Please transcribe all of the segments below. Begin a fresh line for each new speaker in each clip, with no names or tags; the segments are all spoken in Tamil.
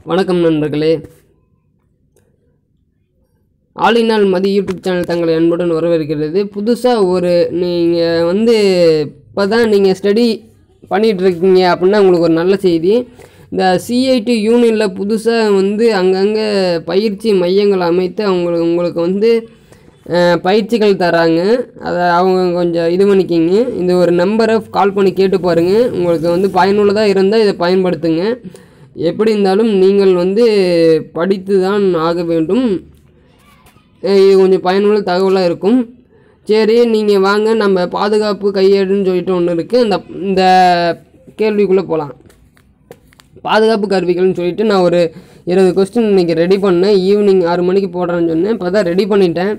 வணக்கம் நண்பர்களே ஆலினால் மதி யூடியூப் சேனல் தங்களை அன்புடன் வரவேற்கிறது புதுசாக ஒரு நீங்கள் வந்து இப்போ தான் நீங்கள் ஸ்டடி இருக்கீங்க அப்படின்னா உங்களுக்கு ஒரு நல்ல செய்தி இந்த சிஐடி யூனியனில் புதுசாக வந்து அங்கங்கே பயிற்சி மையங்கள் அமைத்து அவங்களுக்கு உங்களுக்கு வந்து அஹ், பயிற்சிகள் தராங்க அதை அவங்க கொஞ்சம் இது பண்ணிக்கிங்க இந்த ஒரு நம்பரை கால் பண்ணி கேட்டு பாருங்கள் உங்களுக்கு வந்து பயனுள்ளதாக இருந்தால் இதை பயன்படுத்துங்க எப்படி இருந்தாலும் நீங்கள் வந்து படித்து தான் ஆக வேண்டும் அஹ் இது கொஞ்சம் பயனுள்ள தகவலாக இருக்கும் சரி நீங்கள் வாங்க நம்ம பாதுகாப்பு கையேடுன்னு சொல்லிட்டு ஒன்று இருக்குது இந்த இந்த கேள்விக்குள்ளே போகலாம் பாதுகாப்பு கருவிகள்னு சொல்லிட்டு நான் ஒரு இருபது கொஸ்டின் இன்றைக்கி ரெடி பண்ணேன் ஈவினிங் ஆறு மணிக்கு போடுறேன்னு சொன்னேன் இப்போ தான் ரெடி பண்ணிட்டேன்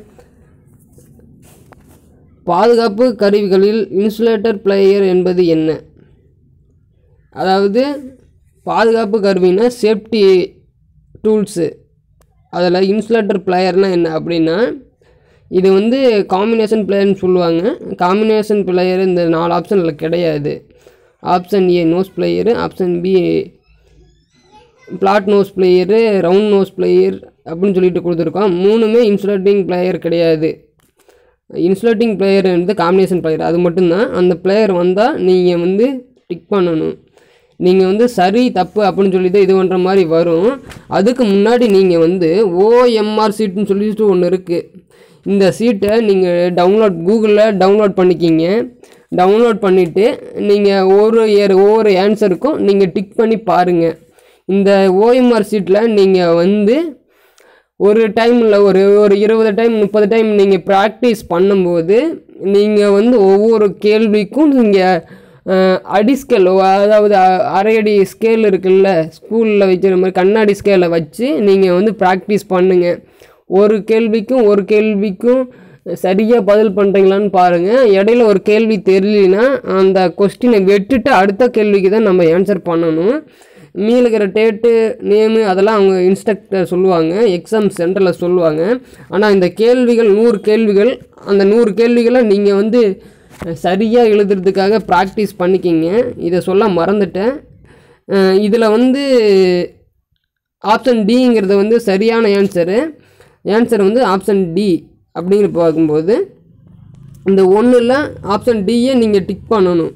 பாதுகாப்பு கருவிகளில் இன்சுலேட்டர் பிளேயர் என்பது என்ன அதாவது பாதுகாப்பு கருவினா சேஃப்டி டூல்ஸு அதில் இன்சுலேட்டர் பிளேயர்னால் என்ன அப்படின்னா இது வந்து காம்பினேஷன் பிளேயர்னு சொல்லுவாங்க காம்பினேஷன் பிளேயர் இந்த நாலு ஆப்ஷனில் கிடையாது option A nose plier option B flat nose plier round nose plier அப்படின்னு சொல்லிட்டு கொடுத்துருக்கோம் மூணுமே இன்சுலேட்டிங் பிளேயர் கிடையாது இன்சுலேட்டிங் பிளேயர் வந்து காம்பினேஷன் பிளேயர் அது மட்டும்தான் அந்த பிளேயர் வந்தால் நீங்கள் வந்து டிக் பண்ணணும் நீங்கள் வந்து சரி தப்பு அப்படின்னு சொல்லி தான் இது பண்ணுற மாதிரி வரும் அதுக்கு முன்னாடி நீங்கள் வந்து ஓஎம்ஆர் சீட்டுன்னு சொல்லிட்டு ஒன்று இருக்குது இந்த சீட்டை நீங்கள் டவுன்லோட் கூகுளில் டவுன்லோட் பண்ணிக்கிங்க டவுன்லோட் பண்ணிவிட்டு நீங்கள் ஒரு ஏர் ஒவ்வொரு ஆன்சருக்கும் நீங்கள் டிக் பண்ணி பாருங்கள் இந்த ஓஎம்ஆர் சீட்டில் நீங்கள் வந்து ஒரு டைமில் ஒரு ஒரு இருபது டைம் முப்பது டைம் நீங்கள் ப்ராக்டிஸ் பண்ணும்போது நீங்கள் வந்து ஒவ்வொரு கேள்விக்கும் நீங்கள் அடி ஸ்கேல் அதாவது அ- அரை அடி ஸ்கேல் இருக்குல்ல ஸ்கூலில் வைக்கிற மாதிரி கண்ணாடி ஸ்கேலை வச்சு நீங்கள் வந்து ப்ராக்டிஸ் பண்ணுங்கள் ஒரு கேள்விக்கும் ஒரு கேள்விக்கும் சரியாக பதில் பண்ணுறீங்களான்னு பாருங்கள் இடையில ஒரு கேள்வி தெரியலனா அந்த கொஸ்டினை விட்டுட்டு அடுத்த கேள்விக்கு தான் நம்ம ஆன்சர் பண்ணணும் மீதி இருக்கிற டேட்டு நேமு அதெல்லாம் அவங்க இன்ஸ்ட்ரக்டர் சொல்லுவாங்க எக்ஸாம் சென்டரில் சொல்லுவாங்க ஆனால் இந்த கேள்விகள் நூறு கேள்விகள் அந்த நூறு கேள்விகளை நீங்கள் வந்து சரியாக எழுதுறதுக்காக ப்ராக்டிஸ் பண்ணிக்கிங்க இதை சொல்ல மறந்துட்டேன் இதில் வந்து ஆப்ஷன் டிங்கிறது வந்து சரியான ஆன்சரு ஆன்சர் வந்து ஆப்ஷன் டி அப்படிங்கிற பார்க்கும்போது இந்த ஒன்றில் ஆப்ஷன் டியை நீங்கள் டிக் பண்ணணும்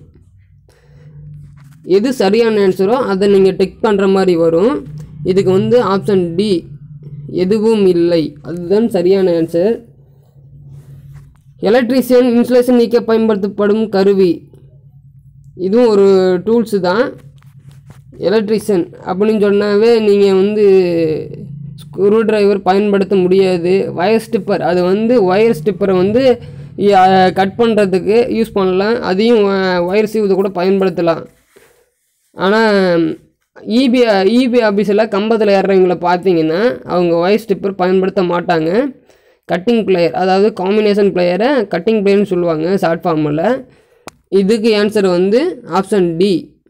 எது சரியான ஆன்சரோ அதை நீங்கள் டிக் பண்ணுற மாதிரி வரும் இதுக்கு வந்து ஆப்ஷன் டி எதுவும் இல்லை அதுதான் சரியான ஆன்சர் எலக்ட்ரீஷியன் இன்சுலேஷன் நீக்க பயன்படுத்தப்படும் கருவி இதுவும் ஒரு டூல்ஸு தான் எலக்ட்ரிஷியன் அப்படின்னு சொன்னாவே நீங்கள் வந்து ஸ்க்ரூ டிரைவர் பயன்படுத்த முடியாது வயர் ஸ்டிப்பர் அது வந்து ஒயர் ஸ்டிப்பரை வந்து கட் பண்ணுறதுக்கு யூஸ் பண்ணலாம் அதையும் ஒயர் சீவுது கூட பயன்படுத்தலாம் ஆனால் இபி இபி ஆஃபீஸில் கம்பத்தில் ஏறுறவங்கள பார்த்தீங்கன்னா அவங்க ஒயர் ஸ்டிப்பர் பயன்படுத்த மாட்டாங்க கட்டிங் பிளேயர் அதாவது காம்பினேஷன் பிளேயரை கட்டிங் பிளேயர்னு சொல்லுவாங்க ஷார்ட் ஃபார்மில் இதுக்கு ஆன்சர் வந்து ஆப்ஷன் டி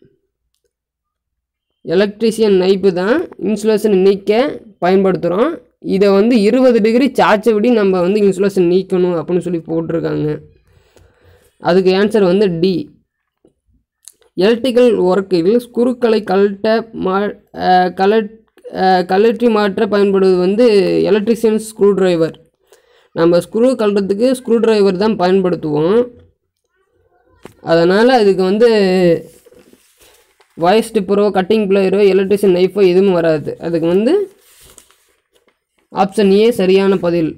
எலக்ட்ரிஷியன் நைப்பு தான் இன்சுலேஷன் நீக்க பயன்படுத்துகிறோம் இதை வந்து இருபது டிகிரி சார்ஜை விடி நம்ம வந்து இன்சுலேஷன் நீக்கணும் அப்படின்னு சொல்லி போட்டிருக்காங்க அதுக்கு ஆன்சர் வந்து டி எலக்ட்ரிக்கல் ஒர்க்கில் ஸ்குருக்களை கழட்ட மா அஹ் கலட் அஹ் கழற்றி மாற்ற பயன்படுவது வந்து எலக்ட்ரிஷியன் ஸ்க்ரூ டிரைவர் நம்ம ஸ்க்ரூ கழட்டுறதுக்கு ஸ்க்ரூ டிரைவர் தான் பயன்படுத்துவோம் அதனால் இதுக்கு வந்து வாய்ஸ் ஸ்டிப்பரோ கட்டிங் பிளேயரோ எலக்ட்ரிஷியன் நைஃபோ எதுவும் வராது அதுக்கு வந்து ஆப்ஷன் ஏ சரியான பதில்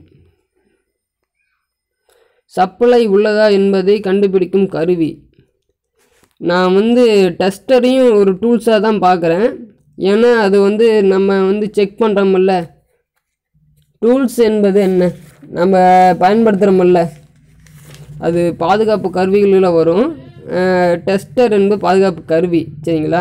சப்ளை உள்ளதா என்பதை கண்டுபிடிக்கும் கருவி நான் வந்து டெஸ்டரையும் ஒரு டூல்ஸாக தான் பார்க்குறேன் ஏன்னா அது வந்து நம்ம வந்து செக் பண்ணுறோமில்ல டூல்ஸ் என்பது என்ன நம்ம பயன்படுத்துகிறோமில்ல அது பாதுகாப்பு கருவிகளில் வரும் டெஸ்டர் என்பது பாதுகாப்பு கருவி சரிங்களா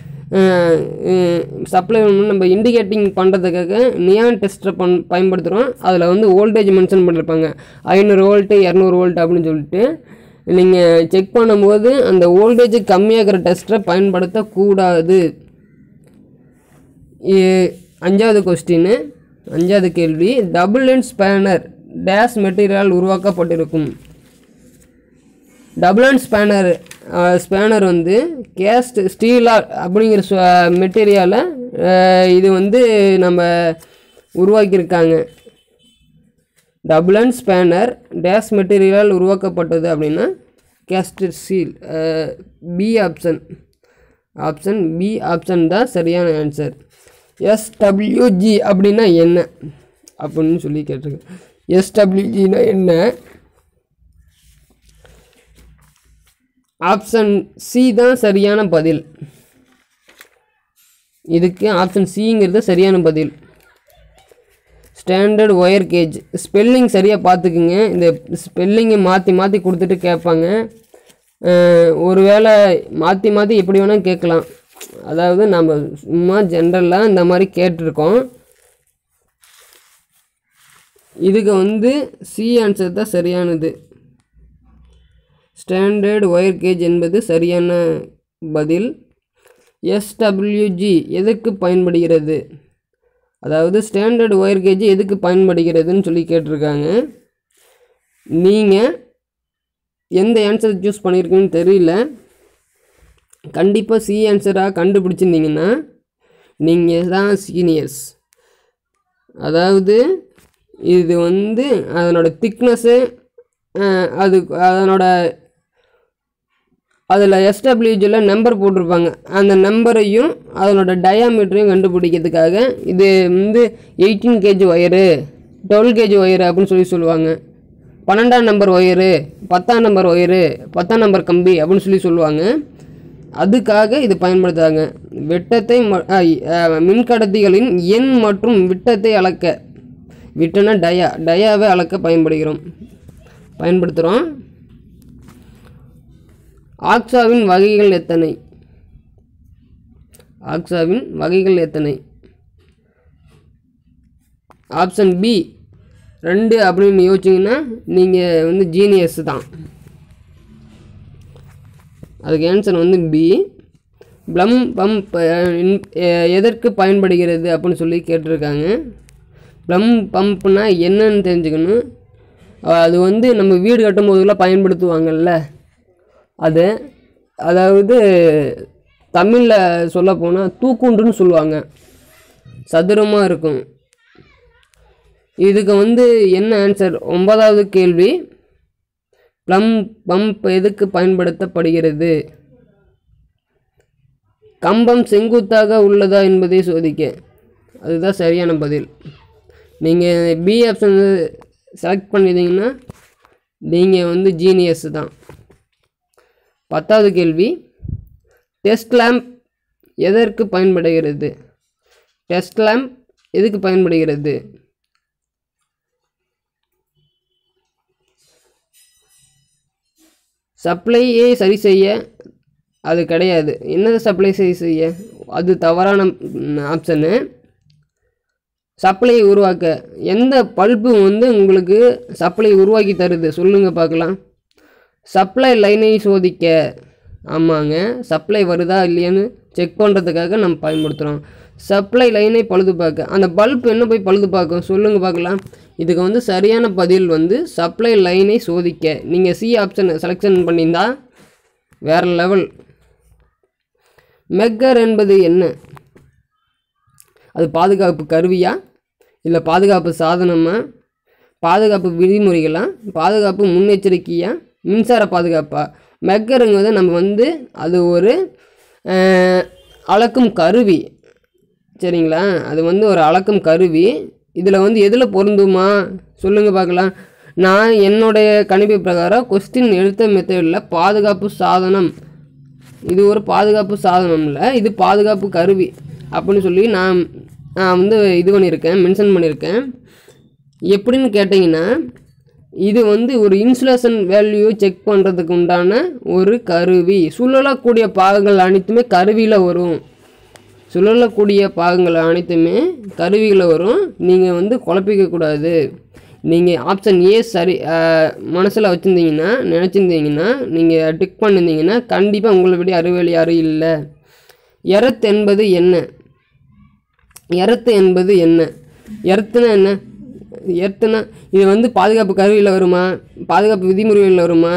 சப்ளை நம்ம இண்டிகேட்டிங் பண்ணுறதுக்காக நியான் டெஸ்டரை பண் பயன்படுத்துகிறோம் அதில் வந்து வோல்டேஜ் மென்ஷன் பண்ணியிருப்பாங்க ஐநூறு வோல்ட்டு இரநூறு வோல்ட் அப்படின்னு சொல்லிட்டு நீங்கள் செக் பண்ணும்போது அந்த வோல்டேஜ் கம்மியாகிற டெஸ்டரை பயன்படுத்தக்கூடாது இ- அஞ்சாவது கொஸ்டின் அஞ்சாவது கேள்வி டபுள் லென்ஸ் ஸ்பேனர் டேஷ் மெட்டீரியல் உருவாக்கப்பட்டிருக்கும் டபுள் அண்ட் ஸ்பேனர் ஸ்பேனர் வந்து கேஸ்ட் ஸ்டீலா அப்படிங்கிற மெட்டீரியலை இது வந்து நம்ம உருவாக்கியிருக்காங்க டபுள் அண்ட் ஸ்பேனர் டேஸ் மெட்டீரியலால் உருவாக்கப்பட்டது அப்படின்னா casted steel B option option B option தான் சரியான ஆன்சர் எஸ்டபிள்யூஜி அப்படின்னா என்ன அப்படின்னு சொல்லி கேட்டிருக்கேன் எஸ்டபிள்யூஜினா என்ன ஆப்ஷன் சி தான் சரியான பதில் இதுக்கு ஆப்ஷன் சிங்கிறது சரியான பதில் ஸ்டாண்டர்ட் ஒயர் கேஜ் ஸ்பெல்லிங் சரியாக பார்த்துக்குங்க இந்த ஸ்பெல்லிங்கை மாற்றி மாற்றி கொடுத்துட்டு கேட்பாங்க அஹ், ஒருவேளை மாற்றி மாற்றி எப்படி வேணால் கேட்கலாம் அதாவது நம்ம சும்மா ஜென்ரலாக இந்த மாதிரி கேட்டிருக்கோம் இதுக்கு வந்து சி ஆன்சர் தான் சரியானது ஸ்டாண்டர்ட் ஒயர் கேஜ் என்பது சரியான பதில் எஸ்டபிள்யூஜி எதுக்கு பயன்படுகிறது அதாவது ஸ்டாண்டர்ட் ஒயர் கேஜ் எதுக்கு பயன்படுகிறதுன்னு சொல்லி கேட்டிருக்காங்க நீங்கள் எந்த ஆன்சர் சூஸ் பண்ணியிருக்கீங்கன்னு தெரியல கண்டிப்பாக சி ஆன்சராக கண்டுபிடிச்சிருந்தீங்கன்னா நீங்கள் தான் சீனியர்ஸ் அதாவது இது வந்து அதனோட திக்னஸ்ஸு அது அதனோட அதில் எஸ்டபிள்யூஜியில் நம்பர் போட்டிருப்பாங்க அந்த நம்பரையும் அதனோட டயாமீட்டரையும் கண்டுபிடிக்கிறதுக்காக இது வந்து eighteen gauge wire twelve gauge wire அப்படின்னு சொல்லி சொல்லுவாங்க பன்னெண்டாம் நம்பர் ஒயரு பத்தாம் நம்பர் ஒயரு பத்தாம் நம்பர் கம்பி அப்படின்னு சொல்லி சொல்லுவாங்க அதுக்காக இது பயன்படுத்துகிறாங்க விட்டத்தை ம- ஆ, இ- ஆ, மின்கடத்திகளின் எண் மற்றும் விட்டத்தை அளக்க விட்டனா டயா டயாவை அளக்க பயன்படுகிறோம் பயன்படுத்துகிறோம் ஆக்ஸாவின் வகைகள் எத்தனை ஆக்ஸாவின் வகைகள் எத்தனை ஆப்ஷன் பி ரெண்டு அப்படின்னு யோசிச்சிங்கன்னா நீங்கள் வந்து ஜீனியஸ் தான் அதுக்கு ஆன்சர் வந்து பி ப்ளம் பம்ப் எதற்கு பயன்படுகிறது அப்படின்னு சொல்லி கேட்டிருக்காங்க ப்ளம் பம்ப்னா என்னன்னு தெரிஞ்சுக்கணும் அஹ் அது வந்து நம்ம வீடு கட்டும் போதெல்லாம் பயன்படுத்துவாங்கல்ல அது அதாவது தமிழில் சொல்ல போனால் தூக்குண்டுன்னு சொல்லுவாங்க சதுரமாக இருக்கும் இதுக்கு வந்து என்ன ஆன்சர் ஒன்பதாவது கேள்வி ப்ளம் பம்ப் எதுக்கு பயன்படுத்தப்படுகிறது கம்பம் செங்குத்தாக உள்ளதா என்பதை சோதிக்க அதுதான் சரியான பதில் நீங்கள் பி ஆப்ஷன் செலக்ட் பண்ணிட்டீங்கன்னா நீங்கள் வந்து ஜீனியஸ் தான் பத்தாவது கேள்வி டெஸ்ட் லேம்ப் எதற்கு பயன்படுகிறது டெஸ்ட் லேம்ப் எதுக்கு பயன்படுகிறது சப்ளையை சரி செய்ய அது கிடையாது என்னது சப்ளை சரி செய்ய அது தவறான ஆப்ஷனு சப்ளை உருவாக்க எந்த பல்பு வந்து உங்களுக்கு சப்ளை உருவாக்கி தருது சொல்லுங்கள் பார்க்கலாம் சப்ளை லைனை சோதிக்க ஆமாங்க சப்ளை வருதா இல்லையான்னு செக் பண்ணுறதுக்காக நம்ம பயன்படுத்துகிறோம் சப்ளை லைனை பழுது பார்க்க அந்த பல்ப் என்ன போய் பழுது பார்க்கும் சொல்லுங்கள் பார்க்கலாம் இதுக்கு வந்து சரியான பதில் வந்து சப்ளை லைனை சோதிக்க நீங்கள் சி ஆப்ஷன் செலெக்ஷன் பண்ணியிருந்தா வேறு லெவல் மெக்கர் என்பது என்ன அது பாதுகாப்பு கருவியா இல்லை பாதுகாப்பு சாதனமா பாதுகாப்பு விதிமுறைகளா பாதுகாப்பு முன்னெச்சரிக்கையா மின்சார பாதுகாப்பா மெக்கருங்கிறது நம்ம வந்து அது ஒரு அஹ், அளக்கும் கருவி சரிங்களா அது வந்து ஒரு அளக்கும் கருவி இதில் வந்து எதில் பொருந்துமா சொல்லுங்கள் பார்க்கலாம் நான் என்னுடைய கணிப்பு பிரகாரம் கொஸ்டின் எடுத்த மெத்தடில் பாதுகாப்பு சாதனம் இது ஒரு பாதுகாப்பு சாதனம் இல்லை இது பாதுகாப்பு கருவி அப்படின்னு சொல்லி நான் நான் வந்து இது பண்ணியிருக்கேன் மென்ஷன் பண்ணியிருக்கேன் எப்படின்னு கேட்டிங்கன்னா இது வந்து ஒரு இன்சுலேஷன் வேல்யூ செக் பண்ணுறதுக்கு உண்டான ஒரு கருவி சுழலக்கூடிய பாகங்கள் அனைத்துமே கருவியில் வரும் சுழலக்கூடிய பாகங்கள் அனைத்துமே கருவியில் வரும் நீங்கள் வந்து குழப்பிக்க கூடாது நீங்கள் ஆப்ஷன் ஏ சரி மனசில் வச்சுருந்தீங்கன்னா நினச்சிருந்தீங்கன்னா நீங்கள் டிக் பண்ணியிருந்தீங்கன்னா கண்டிப்பாக உங்களை விட அறிவாளி யாரும் இல்லை எரத் என்பது என்ன எரத்து என்பது என்ன எர்த்துனா என்ன எர்த்துனா இது வந்து பாதுகாப்பு கருவியில் வருமா பாதுகாப்பு விதிமுறைகளில் வருமா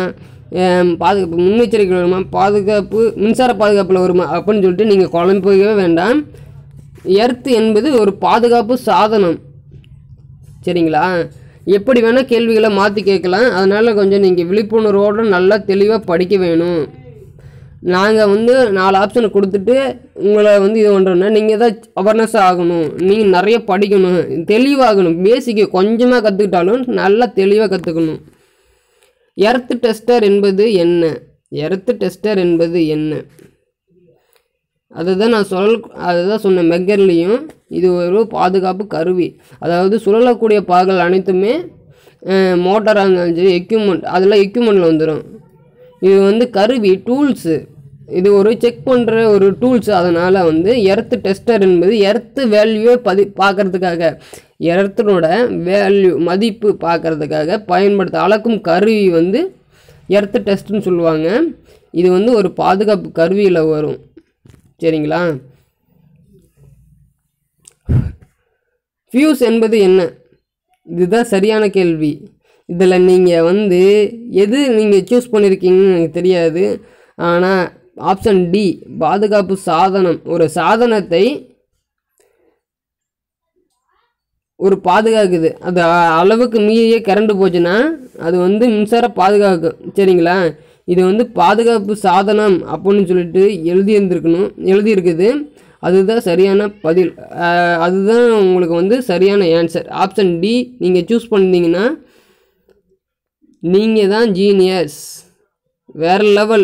ஆம், பாதுகாப்பு முன்னெச்சரிக்கை வருமா பாதுகாப்பு மின்சார பாதுகாப்பில் வருமா அப்படின்னு சொல்லிட்டு நீங்கள் குழம்பவே வேண்டாம் எர்த் என்பது ஒரு பாதுகாப்பு சாதனம் சரிங்களா எப்படி வேணால் கேள்விகளை மாற்றி கேட்கலாம் அதனால் கொஞ்சம் நீங்கள் விழிப்புணர்வோடு நல்லா தெளிவாக படிக்க வேணும் நாங்கள் வந்து நாலு ஆப்ஷனை கொடுத்துட்டு உங்களை வந்து இது பண்ணுறோன்னா நீங்கள் தான் அவேர்னஸ் ஆகணும் நீங்கள் நிறைய படிக்கணும் தெளிவாகணும் பேசிக்கு கொஞ்சமாக கற்றுக்கிட்டாலும் நல்லா தெளிவாக கற்றுக்கணும் எர்த் டெஸ்டர் என்பது என்ன எர்த் டெஸ்டர் என்பது என்ன அதுதான் நான் சொல் அதுதான் சொன்னேன் மெக்கர்லேயும் இது ஒரு பாதுகாப்பு கருவி அதாவது சுழலக்கூடிய பாகங்கள் அனைத்துமே மோட்டாராக இருந்தாலும் சரி எக்யூப்மெண்ட் அதெல்லாம் எக்யூப்மெண்ட்டில் வந்துடும் இது வந்து கருவி டூல்ஸு இது ஒரு செக் பண்ணுற ஒரு டூல்ஸ் அதனால் வந்து எர்த் டெஸ்டர் என்பது எர்த்து வேல்யூவை பதி பார்க்கறதுக்காக எர்த்தனோட வேல்யூ மதிப்பு பார்க்கறதுக்காக பயன்படுத்த அளக்கும் கருவி வந்து எர்த் டெஸ்ட்னு சொல்லுவாங்க இது வந்து ஒரு பாதுகாப்பு கருவியில் வரும் சரிங்களா ஃபியூஸ் என்பது என்ன இதுதான் சரியான கேள்வி இதில் நீங்கள் வந்து எது நீங்கள் சூஸ் பண்ணியிருக்கீங்கன்னு எனக்கு தெரியாது ஆனால் ஆப்ஷன் டி பாதுகாப்பு சாதனம் ஒரு சாதனத்தை ஒரு பாதுகாக்குது அது அ- அளவுக்கு மீறியே கரண்ட் போச்சுன்னா அது வந்து மின்சார பாதுகாக்கும் சரிங்களா இது வந்து பாதுகாப்பு சாதனம் அப்படின்னு சொல்லிட்டு எழுதியிருந்துருக்கணும் எழுதியிருக்குது அதுதான் சரியான பதில் அஹ், அதுதான் உங்களுக்கு வந்து சரியான ஆன்சர் ஆப்ஷன் டி நீங்கள் சூஸ் பண்ணிங்கன்னா நீங்கள் தான் ஜீனியஸ் வேற லெவல்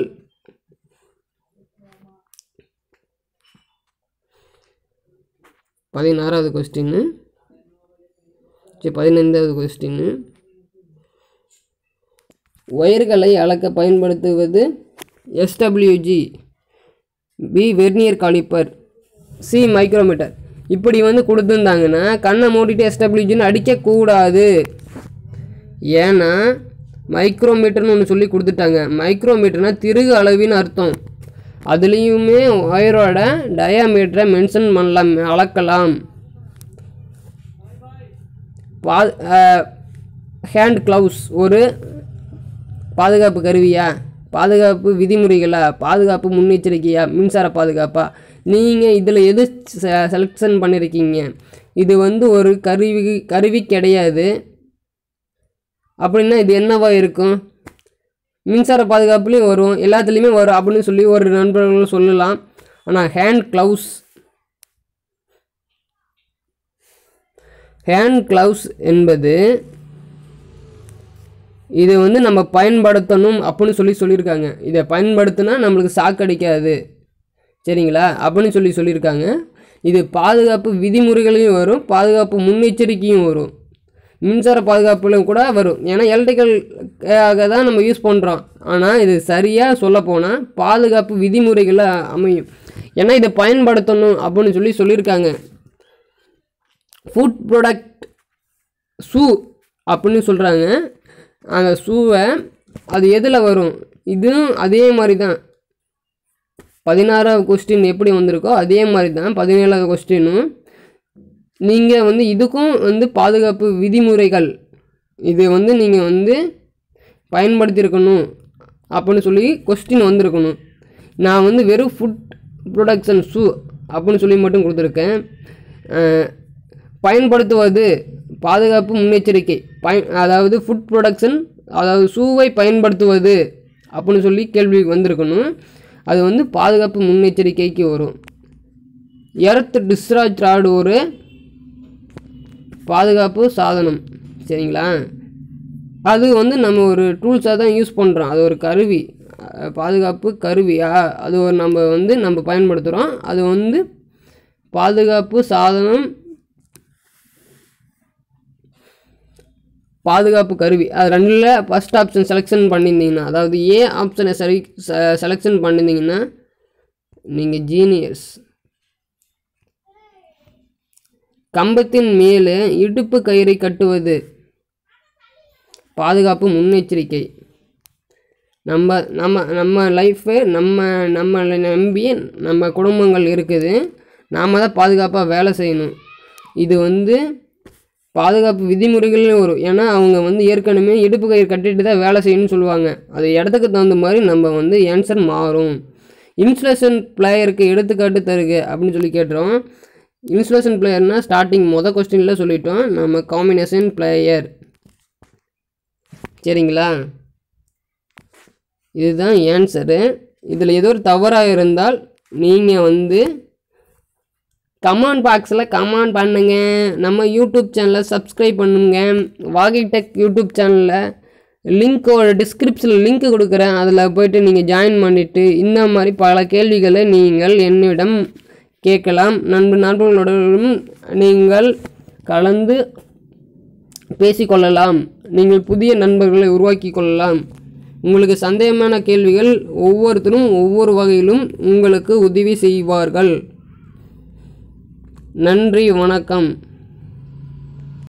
பதினாறாவது கொஸ்டின்னு சரி பதினைந்தாவது கொஸ்டின்னு ஒயர்களை அளக்க பயன்படுத்துவது SWG B vernier caliper C micrometer இப்படி வந்து கொடுத்துருந்தாங்கன்னா கண்ணை மூடிட்டு எஸ்டபிள்யூஜின்னு அடிக்கக்கூடாது ஏன்னா மைக்ரோமீட்டர்னு ஒன்று சொல்லி கொடுத்துட்டாங்க மைக்ரோமீட்டர்னா திருகு அளவின்னு அர்த்தம் அதுலேயுமே ஒயரோட டயாமீட்டரை மென்ஷன் பண்ணலாம் அளக்கலாம் பா ஹேண்ட் க்ளவுஸ் ஒரு பாதுகாப்பு கருவியா பாதுகாப்பு விதிமுறைகளா பாதுகாப்பு முன்னெச்சரிக்கையா மின்சார பாதுகாப்பா நீங்கள் இதில் எது செலெக்ஷன் பண்ணியிருக்கீங்க இது வந்து ஒரு கருவி கருவி கிடையாது அப்படின்னா இது என்னவா இருக்கும் மின்சார பாதுகாப்புலேயும் வரும் எல்லாத்துலேயுமே வரும் அப்படின்னு சொல்லி ஒரு நண்பர்கள் சொல்லலாம் ஆனால் ஹேண்ட் க்ளவுஸ் ஹேண்ட் க்ளவுஸ் என்பது இது வந்து நம்ம பயன்படுத்தணும் அப்படின்னு சொல்லி சொல்லியிருக்காங்க இதை பயன்படுத்தினா நம்மளுக்கு சாக்கடிக்காது சரிங்களா அப்படின்னு சொல்லி சொல்லியிருக்காங்க இது பாதுகாப்பு விதிமுறைகளையும் வரும் பாதுகாப்பு முன்னெச்சரிக்கையும் வரும் மின்சார பாதுகாப்புலையும் கூட வரும் ஏன்னா எலக்ட்ரிக்கலுக்காக தான் நம்ம யூஸ் பண்ணுறோம் ஆனால் இது சரியாக சொல்லப்போனால் பாதுகாப்பு விதிமுறைகளை அமையும் ஏன்னா இதை பயன்படுத்தணும் அப்படின்னு சொல்லி சொல்லியிருக்காங்க ஃபுட் ப்ராடக்ட் ஷூ அப்படின்னு சொல்கிறாங்க அந்த ஷூவை அது எதில் வரும் இதுவும் அதே மாதிரி தான் பதினாறாவது கொஸ்டின் எப்படி வந்திருக்கோ அதே மாதிரி தான் பதினேழாவது கொஸ்டினும் நீங்கள் வந்து இதுக்கும் வந்து பாதுகாப்பு விதிமுறைகள் இது வந்து நீங்கள் வந்து பயன்படுத்தியிருக்கணும் அப்படின்னு சொல்லி கொஸ்டின் வந்திருக்கணும் நான் வந்து வெறும் ஃபுட் ப்ரொடக்ஷன் ஷூ அப்படின்னு சொல்லி மட்டும் கொடுத்துருக்கேன் அஹ், பயன்படுத்துவது பாதுகாப்பு முன்னெச்சரிக்கை பய அதாவது ஃபுட் ப்ரொடக்ஷன் அதாவது ஷூவை பயன்படுத்துவது அப்படின்னு சொல்லி கேள்வி வந்திருக்கணும் அது வந்து பாதுகாப்பு முன்னெச்சரிக்கைக்கு வரும் எர்த் டிஸ்ராஜ் ராடு ஒரு பாதுகாப்பு சாதனம் சரிங்களா அது வந்து நம்ம ஒரு டூல்ஸாக தான் யூஸ் பண்ணுறோம் அது ஒரு கருவி அஹ் பாதுகாப்பு கருவியா அது ஒரு நம்ம வந்து நம்ம பயன்படுத்துகிறோம் அது வந்து பாதுகாப்பு சாதனம் பாதுகாப்பு கருவி அது ரெண்டில் ஃபஸ்ட் ஆப்ஷன் செலெக்ஷன் பண்ணியிருந்தீங்கன்னா அதாவது ஏ ஆப்ஷனை சரி செலெக்ஷன் பண்ணியிருந்தீங்கன்னா நீங்கள் ஜீனியர்ஸ் கம்பத்தின் மேலே இடுப்பு கயிறை கட்டுவது பாதுகாப்பு முன்னெச்சரிக்கை நம்ம நம்ம நம்ம லைஃபு நம்ம நம்மளை நம்பி நம்ம குடும்பங்கள் இருக்குது நாம் தான் பாதுகாப்பாக வேலை செய்யணும் இது வந்து பாதுகாப்பு விதிமுறைகள்னு வரும் ஏன்னா அவங்க வந்து ஏற்கனவே இடுப்பு கயிறு கட்டிட்டு தான் வேலை செய்யணும்னு சொல்லுவாங்க அது இடத்துக்கு தகுந்த மாதிரி நம்ம வந்து ஆன்சர் மாறும் இன்சுலேஷன் பிளேயருக்கு எடுத்துக்காட்டு தருக அப்படின்னு சொல்லி கேட்டுறோம் இன்சுலேஷன் பிளேயர்னால் ஸ்டார்டிங் மொதல் கொஸ்டினில் சொல்லிட்டோம் நம்ம காம்பினேஷன் பிளேயர் சரிங்களா இதுதான் ஆன்சரு இதில் ஏதோ ஒரு தவறாக இருந்தால் நீங்கள் வந்து கமெண்ட் பாக்ஸில் கமெண்ட் பண்ணுங்க நம்ம யூடியூப் சேனலை சப்ஸ்கிரைப் பண்ணுங்க வாகி டெக் யூடியூப் சேனலில் லிங்க்கோட டிஸ்கிரிப்ஷனில் லிங்க் கொடுக்குறேன் அதில் போயிட்டு நீங்கள் ஜாயின் பண்ணிவிட்டு இந்த மாதிரி பல கேள்விகளை நீங்கள் என்னிடம் கேட்கலாம் நண்பு நண்பர்களுடன் நீங்கள் கலந்து பேசிக்கொள்ளலாம் நீங்கள் புதிய நண்பர்களை உருவாக்கி கொள்ளலாம் உங்களுக்கு சந்தேகமான கேள்விகள் ஒவ்வொருத்தரும் ஒவ்வொரு வகையிலும் உங்களுக்கு உதவி செய்வார்கள் நன்றி வணக்கம்